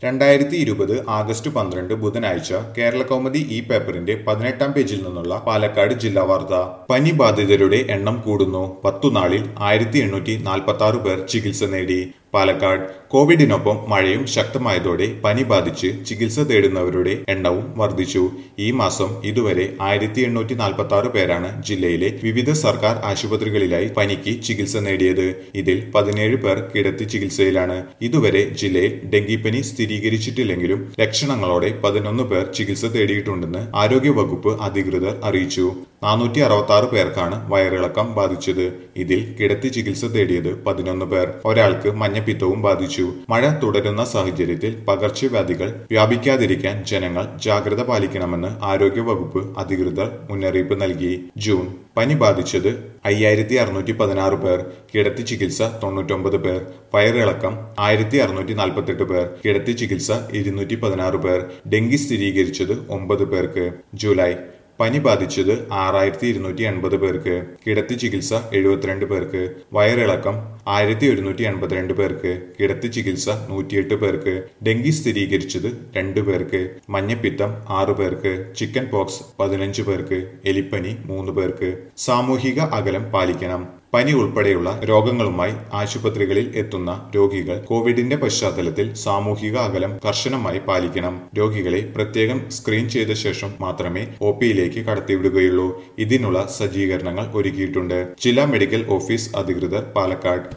രണ്ടായിരത്തി ഇരുപത് ആഗസ്റ്റ് പന്ത്രണ്ട് ബുധനാഴ്ച കേരള കൗമുദി ഈ പേപ്പറിന്റെ പതിനെട്ടാം പേജിൽ നിന്നുള്ള പാലക്കാട് ജില്ലാ വാർത്ത പനി ബാധിതരുടെ എണ്ണം കൂടുന്നു പത്തു നാളിൽ ആയിരത്തി എണ്ണൂറ്റി നാൽപ്പത്തി ആറ് പേർ ചികിത്സ നേടി പാലക്കാട് കോവിഡിനൊപ്പം മഴയും ശക്തമായതോടെ പനി ബാധിച്ച് ചികിത്സ തേടുന്നവരുടെ എണ്ണവും വർദ്ധിച്ചു ഈ മാസം ഇതുവരെ ആയിരത്തി എണ്ണൂറ്റി നാൽപ്പത്തി ആറ് പേരാണ് ജില്ലയിലെ വിവിധ സർക്കാർ ആശുപത്രികളിലായി പനിക്ക് ചികിത്സ നേടിയത് ഇതിൽ പതിനേഴ് പേർ കിടത്തി ചികിത്സയിലാണ് ഇതുവരെ ജില്ലയിൽ ഡെങ്കിപ്പനി സ്ഥിരീകരിച്ചിട്ടില്ലെങ്കിലും ലക്ഷണങ്ങളോടെ പതിനൊന്ന് പേർ ചികിത്സ തേടിയിട്ടുണ്ടെന്ന് ആരോഗ്യവകുപ്പ് അധികൃതർ അറിയിച്ചു നാനൂറ്റി അറുപത്തി ആറ് പേർക്കാണ് വയറിളക്കം ബാധിച്ചത് ഇതിൽ കിടത്തി ചികിത്സ തേടിയത് പതിനൊന്ന് പേർ ഒരാൾക്ക് മഞ്ഞപ്പിത്തവും ബാധിച്ചു മഴ തുടരുന്ന സാഹചര്യത്തിൽ പകർച്ചവ്യാധികൾ വ്യാപിക്കാതിരിക്കാൻ ജനങ്ങൾ ജാഗ്രത പാലിക്കണമെന്ന് ആരോഗ്യവകുപ്പ് അധികൃതർ മുന്നറിയിപ്പ് നൽകി ജൂൺ പനി ബാധിച്ചത് അയ്യായിരത്തി അറുന്നൂറ്റി പതിനാറ് പേർ കിടത്തി ചികിത്സ തൊണ്ണൂറ്റൊമ്പത് പേർ വയറിളക്കം ആയിരത്തി അറുന്നൂറ്റി നാൽപ്പത്തെട്ട് പേർ കിടത്തി ചികിത്സ ഇരുന്നൂറ്റി പതിനാറ് പേർ ഡെങ്കി സ്ഥിരീകരിച്ചത് ഒമ്പത് പേർക്ക് ജൂലൈ പനി ബാധിച്ചത് ആറായിരത്തി ഇരുന്നൂറ്റി എൺപത് പേർക്ക് കിടത്തി ചികിത്സ എഴുപത്തിരണ്ട് പേർക്ക് വയറിളക്കം ആയിരത്തി ഒരുന്നൂറ്റി എൺപത്തിരണ്ട് പേർക്ക് കിടത്തി ചികിത്സ നൂറ്റിയെട്ട് പേർക്ക് ഡെങ്കി സ്ഥിരീകരിച്ചത് രണ്ടു പേർക്ക് മഞ്ഞപ്പിത്തം ആറു പേർക്ക് ചിക്കൻ പോക്സ് പതിനഞ്ച് പേർക്ക് എലിപ്പനി മൂന്ന് പേർക്ക് സാമൂഹിക അകലം പാലിക്കണം പനി ഉൾപ്പെടെയുള്ള രോഗങ്ങളുമായി ആശുപത്രികളിൽ എത്തുന്ന രോഗികൾ കോവിഡിന്റെ പശ്ചാത്തലത്തിൽ സാമൂഹിക അകലം കർശനമായി പാലിക്കണം രോഗികളെ പ്രത്യേകം സ്ക്രീൻ ചെയ്ത ശേഷം മാത്രമേ ഒ പിയിലേക്ക് കടത്തിവിടുകയുള്ളൂ ഇതിനുള്ള സജ്ജീകരണങ്ങൾ ഒരുക്കിയിട്ടുണ്ട് ജില്ലാ മെഡിക്കൽ ഓഫീസ് അധികൃതർ പാലക്കാട്